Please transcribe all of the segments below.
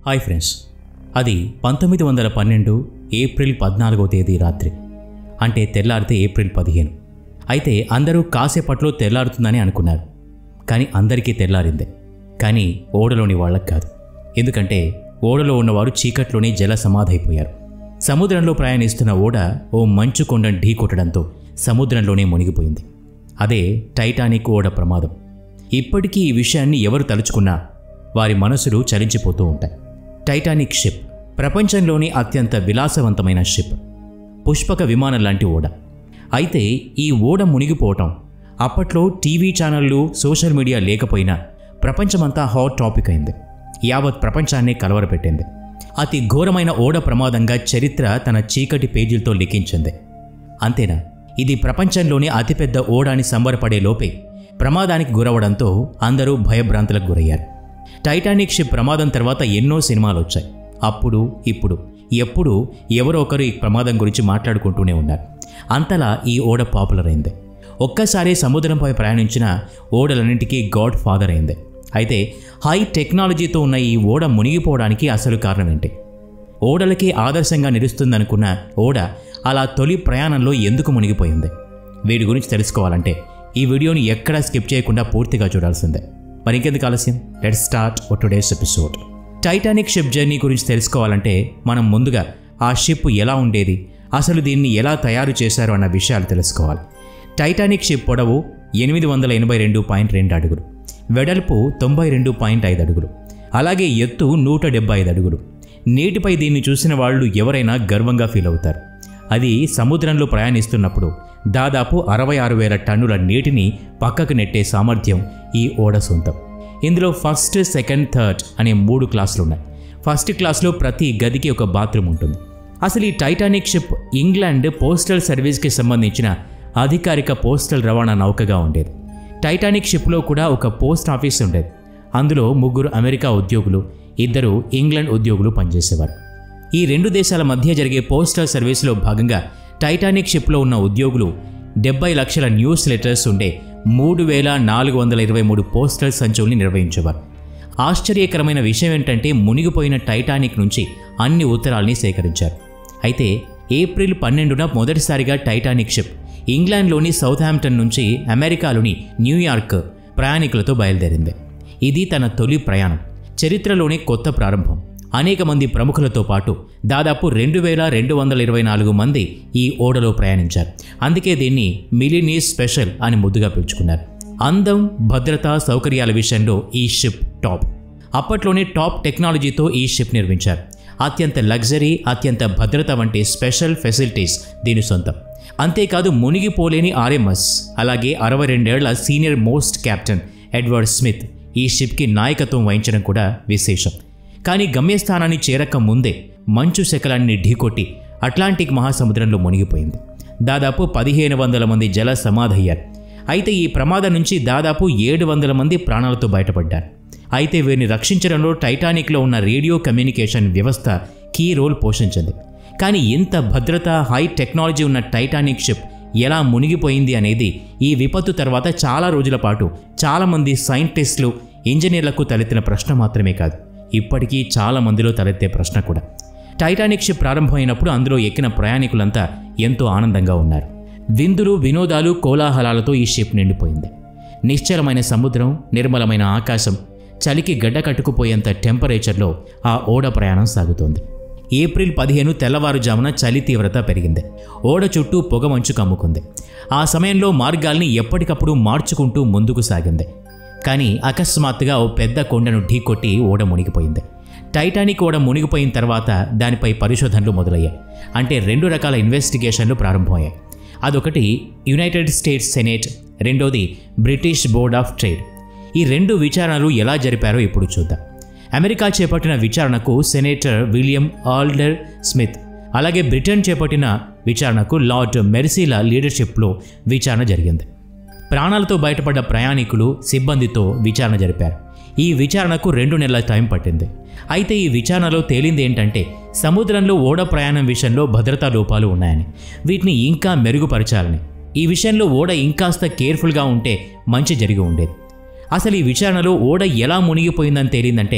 hi friends అది పంతొమ్మిది వందల పన్నెండు ఏప్రిల్ పద్నాలుగో తేదీ రాత్రి అంటే తెల్లారితే ఏప్రిల్ పదిహేను అయితే అందరూ కాసేపట్లో తెల్లారుతుందని అనుకున్నారు కానీ అందరికీ తెల్లారిందే కానీ ఓడలోని వాళ్ళకి కాదు ఎందుకంటే ఓడలో ఉన్నవారు చీకట్లోనే జల సమాధైపోయారు సముద్రంలో ప్రయాణిస్తున్న ఓడ ఓ మంచు కొండను ఢీకొట్టడంతో సముద్రంలోనే మునిగిపోయింది అదే టైటానిక్ ఓడ ప్రమాదం ఇప్పటికీ ఈ విషయాన్ని ఎవరు తలుచుకున్నా వారి మనసులు చలించిపోతూ ఉంటాయి టైటానిక్ షిప్ ప్రపంచంలోని అత్యంత విలాసవంతమైన షిప్ పుష్పక విమానం లాంటి ఓడ అయితే ఈ ఓడ మునిగిపోవటం అప్పట్లో టీవీ ఛానళ్ళు సోషల్ మీడియా లేకపోయినా ప్రపంచమంతా హాట్ టాపిక్ అయింది యావత్ ప్రపంచాన్నే కలవరపెట్టింది అతి ఘోరమైన ఓడ ప్రమాదంగా చరిత్ర తన చీకటి పేజీలతో లిఖించింది అంతేనా ఇది ప్రపంచంలోనే అతిపెద్ద ఓడ అని సంబరపడే లోపే ప్రమాదానికి గురవడంతో అందరూ భయభ్రాంతులకు గురయ్యారు టైటానిక్ షిప్ ప్రమాదం తర్వాత ఎన్నో సినిమాలు వచ్చాయి అప్పుడు ఇప్పుడు ఎప్పుడు ఎవరో ఒకరు ఈ ప్రమాదం గురించి మాట్లాడుకుంటూనే ఉన్నారు అంతలా ఈ ఓడ పాపులర్ అయింది ఒక్కసారి సముద్రంపై ప్రయాణించిన ఓడలన్నింటికీ గాడ్ ఫాదర్ అయింది అయితే హై టెక్నాలజీతో ఉన్న ఈ ఓడ మునిగిపోవడానికి అసలు కారణం ఏంటి ఓడలకి ఆదర్శంగా నిలుస్తుందనుకున్న ఓడ అలా తొలి ప్రయాణంలో ఎందుకు మునిగిపోయింది వీటి గురించి తెలుసుకోవాలంటే ఈ వీడియోని ఎక్కడా స్కిప్ చేయకుండా పూర్తిగా చూడాల్సిందే మరి ఇంకెందుకు ఆలస్యం లెట్ స్టార్ట్ ఓ today's episode Titanic ship journey గురించి తెలుసుకోవాలంటే మనం ముందుగా ఆ షిప్ ఎలా ఉండేది అసలు దీన్ని ఎలా తయారు చేశారు అన్న విషయాలు తెలుసుకోవాలి టైటానిక్ షిప్ పొడవు ఎనిమిది వందల ఎనభై రెండు పాయింట్ రెండు అడుగులు వెడల్పు తొంభై రెండు పాయింట్ ఐదు అడుగులు అలాగే ఎత్తు నూట డెబ్బై ఐదు అడుగులు నీటిపై దీన్ని చూసిన వాళ్ళు ఎవరైనా గర్వంగా ఫీల్ అవుతారు అది సముద్రంలో ప్రయాణిస్తున్నప్పుడు దాదాపు అరవై ఆరు వేల టన్నుల నీటిని పక్కకు నెట్టే సామర్థ్యం ఈ ఓడ సొంతం ఇందులో ఫస్ట్ సెకండ్ థర్డ్ అనే మూడు క్లాసులు ఉన్నాయి ఫస్ట్ క్లాస్లో ప్రతి గదికి ఒక బాత్రూమ్ ఉంటుంది అసలు ఈ టైటానిక్ షిప్ ఇంగ్లాండ్ పోస్టల్ సర్వీస్కి సంబంధించిన అధికారిక పోస్టల్ రవాణా నౌకగా ఉండేది టైటానిక్ షిప్లో కూడా ఒక పోస్ట్ ఆఫీస్ ఉండేది అందులో ముగ్గురు అమెరికా ఉద్యోగులు ఇద్దరు ఇంగ్లాండ్ ఉద్యోగులు పనిచేసేవారు ఈ రెండు దేశాల మధ్య జరిగే పోస్టల్ సర్వీస్లో భాగంగా టైటానిక్ షిప్లో ఉన్న ఉద్యోగులు డెబ్బై లక్షల న్యూస్ లెటర్స్ ఉండే మూడు వేల నాలుగు వందల ఇరవై మూడు పోస్టల్ సంచుల్ని నిర్వహించేవారు ఆశ్చర్యకరమైన విషయం ఏంటంటే మునిగిపోయిన టైటానిక్ నుంచి అన్ని ఉత్తరాల్ని సేకరించారు అయితే ఏప్రిల్ పన్నెండున మొదటిసారిగా టైటానిక్ షిప్ ఇంగ్లాండ్లోని సౌత్హాంప్టన్ నుంచి అమెరికాలోని న్యూయార్క్ ప్రయాణికులతో బయలుదేరింది ఇది తన తొలి ప్రయాణం చరిత్రలోనే కొత్త ప్రారంభం అనేక మంది ప్రముఖులతో పాటు దాదాపు రెండు వేల రెండు వందల ఇరవై నాలుగు మంది ఈ ఓడలో ప్రయాణించారు అందుకే దీన్ని మిలినీస్ స్పెషల్ అని ముద్దుగా పిలుచుకున్నారు అందం భద్రత సౌకర్యాల విషయంలో ఈ షిప్ టాప్ అప్పట్లోనే టాప్ టెక్నాలజీతో ఈ షిప్ నిర్మించారు అత్యంత లగ్జరీ అత్యంత భద్రత వంటి స్పెషల్ ఫెసిలిటీస్ దీని సొంతం అంతేకాదు మునిగిపోలేని ఆర్ఎంఎస్ అలాగే అరవై రెండేళ్ల senior most captain Edward Smith ఈ షిప్కి నాయకత్వం వహించడం కూడా విశేషం కానీ గమ్యస్థానాన్ని చేరక ముందే మంచు శకలాన్ని ఢీకొట్టి అట్లాంటిక్ మహాసముద్రంలో మునిగిపోయింది దాదాపు పదిహేను వందల మంది జల సమాధయ్యారు అయితే ఈ ప్రమాదం నుంచి దాదాపు ఏడు వందల మంది ప్రాణాలతో బయటపడ్డారు అయితే వీరిని రక్షించడంలో టైటానిక్లో ఉన్న రేడియో కమ్యూనికేషన్ వ్యవస్థ కీ రోల్ పోషించింది కానీ ఇంత భద్రత హై టెక్నాలజీ ఉన్న టైటానిక్ షిప్ ఎలా మునిగిపోయింది అనేది ఈ విపత్తు తర్వాత చాలా రోజుల పాటు చాలామంది సైంటిస్టులు ఇంజనీర్లకు తలెత్తిన ప్రశ్న మాత్రమే కాదు ఇప్పటికీ చాలా మందిలో తలెత్తే ప్రశ్న కూడా టైటానిక్ షిప్ ప్రారంభమైనప్పుడు అందులో ఎక్కిన ప్రయాణికులంతా ఎంతో ఆనందంగా ఉన్నారు విందులు వినోదాలు కోలాహలాలతో ఈ షిప్ నిండిపోయింది నిశ్చలమైన సముద్రం నిర్మలమైన ఆకాశం చలికి గడ్డ కట్టుకుపోయేంత టెంపరేచర్లో ఆ ఓడ ప్రయాణం సాగుతోంది ఏప్రిల్ పదిహేను తెల్లవారుజామున చలి తీవ్రత పెరిగింది ఓడ చుట్టూ పొగమంచు కమ్ముకుంది ఆ సమయంలో మార్గాల్ని ఎప్పటికప్పుడు మార్చుకుంటూ ముందుకు సాగింది కానీ అకస్మాత్తుగా ఓ పెద్ద కొండను ఢీకొట్టి ఓడ మునిగిపోయింది టైటానిక్ ఓడ మునిగిపోయిన తర్వాత దానిపై పరిశోధనలు మొదలయ్యాయి అంటే రెండు రకాల ఇన్వెస్టిగేషన్లు ప్రారంభమయ్యాయి అదొకటి యునైటెడ్ స్టేట్స్ సెనేట్ రెండోది బ్రిటిష్ బోర్డ్ ఆఫ్ ట్రేడ్ ఈ రెండు విచారణలు ఎలా జరిపారో ఇప్పుడు చూద్దాం అమెరికా చేపట్టిన విచారణకు సెనేటర్ విలియం ఆల్డర్ స్మిత్ అలాగే బ్రిటన్ చేపట్టిన విచారణకు లార్డ్ మెర్సీల లీడర్షిప్లో విచారణ జరిగింది ప్రాణాలతో బయటపడ్డ ప్రయాణికులు సిబ్బందితో విచారణ జరిపారు ఈ విచారణకు రెండు నెలల టైం పట్టింది అయితే ఈ విచారణలో తేలింది ఏంటంటే సముద్రంలో ఓడ ప్రయాణం విషయంలో భద్రతా లోపాలు ఉన్నాయని వీటిని ఇంకా మెరుగుపరచాలని ఈ విషయంలో ఓడ ఇంకాస్త కేర్ఫుల్గా ఉంటే మంచి జరిగి ఉండేది అసలు ఈ విచారణలో ఓడ ఎలా మునిగిపోయిందని తేలిందంటే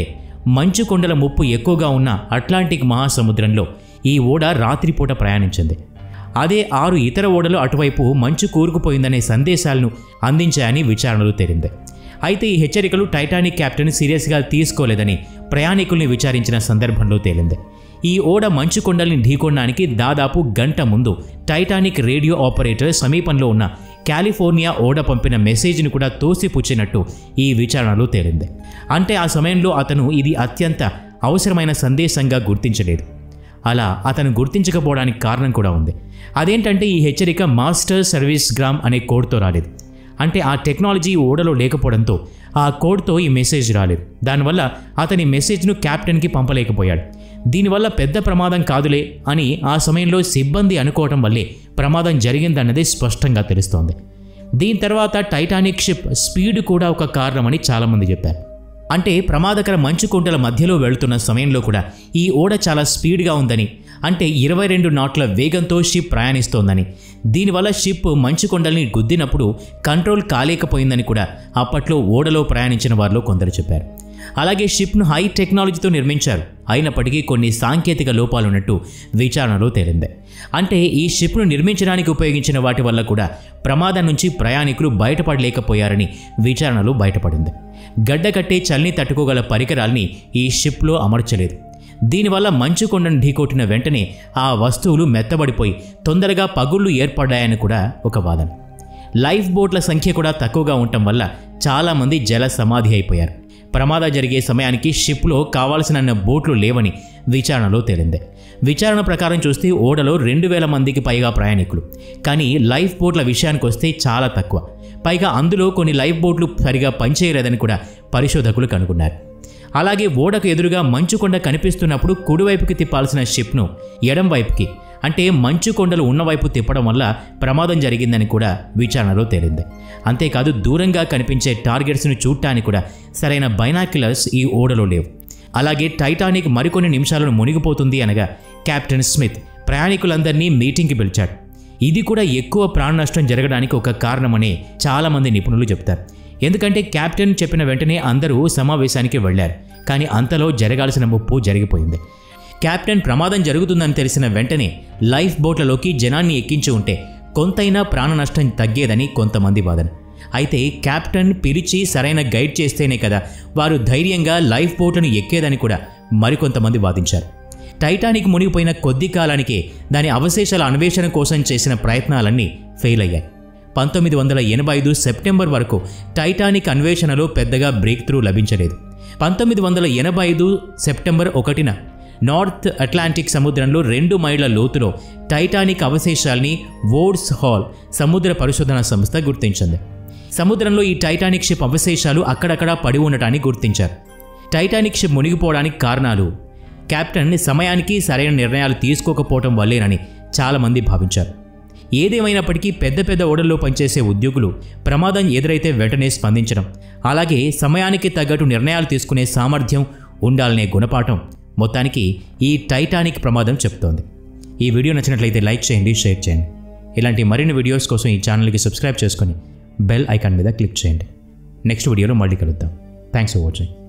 మంచు కొండల ముప్పు ఎక్కువగా ఉన్న అట్లాంటిక్ మహాసముద్రంలో ఈ ఓడ రాత్రిపూట ప్రయాణించింది అదే ఆరు ఇతర ఓడలు అటువైపు మంచు కూరుకుపోయిందనే సందేశాలను అందించాయని విచారణలు తేలింది అయితే ఈ హెచ్చరికలు టైటానిక్ కెప్టెన్ సీరియస్గా తీసుకోలేదని ప్రయాణికుల్ని విచారించిన సందర్భంలో తేలింది ఈ ఓడ మంచు కొండల్ని ఢీకొనడానికి దాదాపు గంట ముందు టైటానిక్ రేడియో ఆపరేటర్ సమీపంలో ఉన్న కాలిఫోర్నియా ఓడ పంపిన మెసేజ్ని కూడా తోసిపుచ్చినట్టు ఈ విచారణలో తేలింది అంటే ఆ సమయంలో అతను ఇది అత్యంత అవసరమైన సందేశంగా గుర్తించలేదు అలా అతను గుర్తించకపోవడానికి కారణం కూడా ఉంది అదేంటంటే ఈ హెచ్చరిక మాస్టర్ సర్వీస్ గ్రామ్ అనే కోడ్తో రాలేదు అంటే ఆ టెక్నాలజీ ఈ ఓడలో లేకపోవడంతో ఆ కోడ్తో ఈ మెసేజ్ రాలేదు దానివల్ల అతని మెసేజ్ను క్యాప్టెన్కి పంపలేకపోయాడు దీనివల్ల పెద్ద ప్రమాదం కాదులే అని ఆ సమయంలో సిబ్బంది అనుకోవటం వల్లే ప్రమాదం జరిగిందన్నది స్పష్టంగా తెలుస్తోంది దీని తర్వాత టైటానిక్ షిప్ స్పీడ్ కూడా ఒక కారణమని చాలామంది చెప్పారు అంటే ప్రమాదకర మంచు కుంటల మధ్యలో వెళుతున్న సమయంలో కూడా ఈ ఓడ చాలా స్పీడ్గా ఉందని అంటే ఇరవై రెండు నాట్ల వేగంతో షిప్ ప్రయాణిస్తోందని దీనివల్ల షిప్ మంచు కొండల్ని గుద్దినప్పుడు కంట్రోల్ కాలేకపోయిందని కూడా అప్పట్లో ఓడలో ప్రయాణించిన వారిలో కొందరు చెప్పారు అలాగే షిప్ను హై టెక్నాలజీతో నిర్మించారు అయినప్పటికీ కొన్ని సాంకేతిక లోపాలున్నట్టు విచారణలో తేలింది అంటే ఈ షిప్ను నిర్మించడానికి ఉపయోగించిన వాటి వల్ల కూడా ప్రమాదం నుంచి ప్రయాణికులు బయటపడలేకపోయారని విచారణలో బయటపడింది గడ్డకట్టే చల్ని తట్టుకోగల పరికరాల్ని ఈ షిప్లో అమర్చలేదు దీనివల్ల మంచు కొండను ఢీకొట్టిన వెంటనే ఆ వస్తువులు మెత్తబడిపోయి తొందరగా పగుళ్ళు ఏర్పడ్డాయని కూడా ఒక వాదన లైఫ్ బోట్ల సంఖ్య కూడా తక్కువగా ఉండటం వల్ల చాలామంది జల సమాధి అయిపోయారు ప్రమాదం జరిగే సమయానికి షిప్లో కావాల్సిన బోట్లు లేవని విచారణలో తేలింది విచారణ ప్రకారం చూస్తే ఓడలో రెండు వేల మందికి పైగా ప్రయాణికులు కానీ లైఫ్ బోట్ల విషయానికి వస్తే చాలా తక్కువ పైగా అందులో కొన్ని లైఫ్ బోట్లు సరిగా పనిచేయలేదని కూడా పరిశోధకులు కనుగొన్నారు అలాగే ఓడకు ఎదురుగా మంచు కొండ కనిపిస్తున్నప్పుడు కుడివైపుకి తిప్పాల్సిన షిప్ను ఎడం వైపుకి అంటే మంచు కొండలు ఉన్నవైపు తిప్పడం వల్ల ప్రమాదం జరిగిందని కూడా విచారణలో తేలింది అంతేకాదు దూరంగా కనిపించే టార్గెట్స్ను చూడటానికి కూడా సరైన బైనాక్యులర్స్ ఈ ఓడలో లేవు అలాగే టైటానిక్ మరికొన్ని నిమిషాలను మునిగిపోతుంది అనగా కెప్టెన్ స్మిత్ ప్రయాణికులందరినీ మీటింగ్కి పిలిచాడు ఇది కూడా ఎక్కువ ప్రాణ నష్టం జరగడానికి ఒక కారణమని చాలామంది నిపుణులు చెప్తారు ఎందుకంటే కెప్టెన్ చెప్పిన వెంటనే అందరూ సమావేశానికి వెళ్ళారు కానీ అంతలో జరగాల్సిన ముప్పు జరిగిపోయింది కెప్టెన్ ప్రమాదం జరుగుతుందని తెలిసిన వెంటనే లైఫ్ బోట్లలోకి జనాన్ని ఎక్కించి ఉంటే కొంతైనా ప్రాణ నష్టం తగ్గేదని కొంతమంది వాదన అయితే కెప్టెన్ పిలిచి సరైన గైడ్ చేస్తేనే కదా వారు ధైర్యంగా లైఫ్ బోట్లను ఎక్కేదని కూడా మరికొంతమంది వాదించారు టైటానిక్ మునిగిపోయిన కొద్ది కాలానికే దాని అవశేషాల అన్వేషణ కోసం చేసిన ప్రయత్నాలన్నీ ఫెయిల్ అయ్యాయి పంతొమ్మిది వందల ఎనభై ఐదు సెప్టెంబర్ వరకు టైటానిక్ అన్వేషణలో పెద్దగా బ్రేక్ త్రూ లభించలేదు పంతొమ్మిది వందల ఎనభై ఐదు సెప్టెంబర్ ఒకటిన నార్త్ అట్లాంటిక్ సముద్రంలో రెండు మైళ్ళ లోతులో టైటానిక్ అవశేషాల్ని వోర్డ్స్ హాల్ సముద్ర పరిశోధన సంస్థ గుర్తించింది సముద్రంలో ఈ టైటానిక్ షిప్ అవశేషాలు అక్కడక్కడా పడి ఉండటాన్ని గుర్తించారు టైటానిక్ షిప్ మునిగిపోవడానికి కారణాలు కెప్టెన్ సమయానికి సరైన నిర్ణయాలు తీసుకోకపోవటం వల్లేనని చాలామంది భావించారు ఏదేమైనప్పటికీ పెద్ద పెద్ద ఓడల్లో పనిచేసే ఉద్యోగులు ప్రమాదం ఎదురైతే వెంటనే స్పందించడం అలాగే సమయానికి తగ్గట్టు నిర్ణయాలు తీసుకునే సామర్థ్యం ఉండాలనే గుణపాఠం మొత్తానికి ఈ టైటానిక్ ప్రమాదం చెప్తోంది ఈ వీడియో నచ్చినట్లయితే లైక్ చేయండి షేర్ చేయండి ఇలాంటి మరిన్ని వీడియోస్ కోసం ఈ ఛానల్కి సబ్స్క్రైబ్ చేసుకొని బెల్ ఐకాన్ మీద క్లిక్ చేయండి నెక్స్ట్ వీడియోలో మళ్ళీ కలుద్దాం థ్యాంక్స్ ఫర్ వాచింగ్